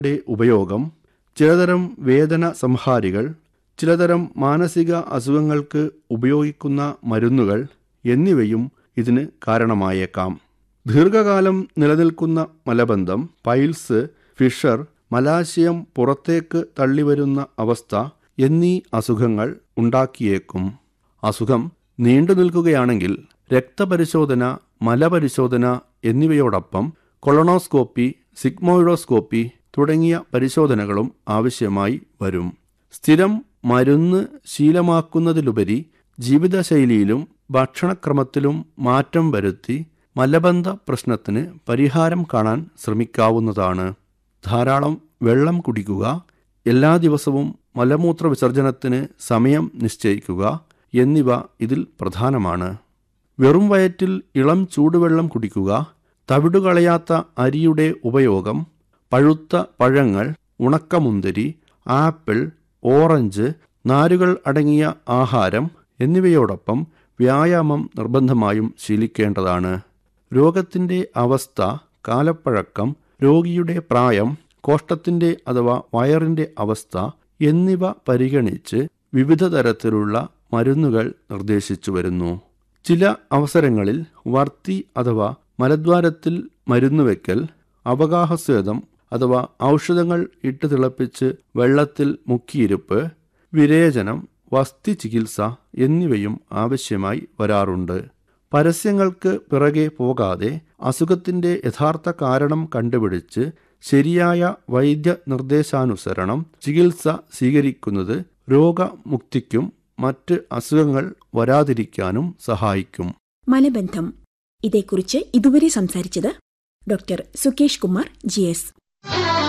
യുടെ ഉപയോഗം ചിലതരം വേദന സംഹാരികൾ ചിലതരം മാനസിക അസുഖങ്ങൾക്ക് ഉപയോഗിക്കുന്ന മരുന്നുകൾ എന്നിവയും ഇതിന് കാരണമായേക്കാം ദീർഘകാലം നിലനിൽക്കുന്ന മലബന്ധം പൈൽസ് ഫിഷർ മലാശയം പുറത്തേക്ക് തള്ളിവരുന്ന അവസ്ഥ എന്നീ അസുഖങ്ങൾ ഉണ്ടാക്കിയേക്കും അസുഖം നീണ്ടു നിൽക്കുകയാണെങ്കിൽ രക്തപരിശോധന മലപരിശോധന എന്നിവയോടൊപ്പം കൊളോണോസ്കോപ്പി സിഗ്മോയിഡോസ്കോപ്പി തുടങ്ങിയ പരിശോധനകളും ആവശ്യമായി വരും സ്ഥിരം മരുന്ന് ശീലമാക്കുന്നതിലുപരി ജീവിതശൈലിയിലും ഭക്ഷണക്രമത്തിലും മാറ്റം വരുത്തി മലബന്ധ പ്രശ്നത്തിന് പരിഹാരം കാണാൻ ശ്രമിക്കാവുന്നതാണ് ധാരാളം വെള്ളം കുടിക്കുക എല്ലാ ദിവസവും മലമൂത്ര വിസർജനത്തിന് സമയം നിശ്ചയിക്കുക എന്നിവ ഇതിൽ പ്രധാനമാണ് വെറും വയറ്റിൽ ഇളം ചൂടുവെള്ളം കുടിക്കുക തവിടുകളയാത്ത അരിയുടെ ഉപയോഗം പഴുത്ത പഴങ്ങൾ ഉണക്കമുന്തിരി ആപ്പിൾ ഓറഞ്ച് നാരുകൾ അടങ്ങിയ ആഹാരം എന്നിവയോടൊപ്പം വ്യായാമം നിർബന്ധമായും ശീലിക്കേണ്ടതാണ് രോഗത്തിൻ്റെ അവസ്ഥ കാലപ്പഴക്കം രോഗിയുടെ പ്രായം കോഷ്ടത്തിൻ്റെ അഥവാ വയറിൻ്റെ അവസ്ഥ എന്നിവ പരിഗണിച്ച് വിവിധ തരത്തിലുള്ള മരുന്നുകൾ നിർദ്ദേശിച്ചു വരുന്നു ചില അവസരങ്ങളിൽ വർത്തി അഥവാ മലദ്വാരത്തിൽ മരുന്ന് വയ്ക്കൽ അവഗാഹസ്വേദം അഥവാ ഔഷധങ്ങൾ ഇട്ട് തിളപ്പിച്ച് വെള്ളത്തിൽ മുക്കിയിരുപ്പ് വിരേചനം വസ്തി ചികിത്സ എന്നിവയും ആവശ്യമായി വരാറുണ്ട് പരസ്യങ്ങൾക്ക് പിറകെ പോകാതെ അസുഖത്തിന്റെ യഥാർത്ഥ കാരണം കണ്ടുപിടിച്ച് ശരിയായ വൈദ്യ നിർദ്ദേശാനുസരണം ചികിത്സ സ്വീകരിക്കുന്നത് രോഗമുക്തിക്കും മറ്റ് അസുഖങ്ങൾ വരാതിരിക്കാനും സഹായിക്കും മലബന്ധം ഇതേക്കുറിച്ച് ഇതുവരെ സംസാരിച്ചത് doctor Sukesh Kumar G S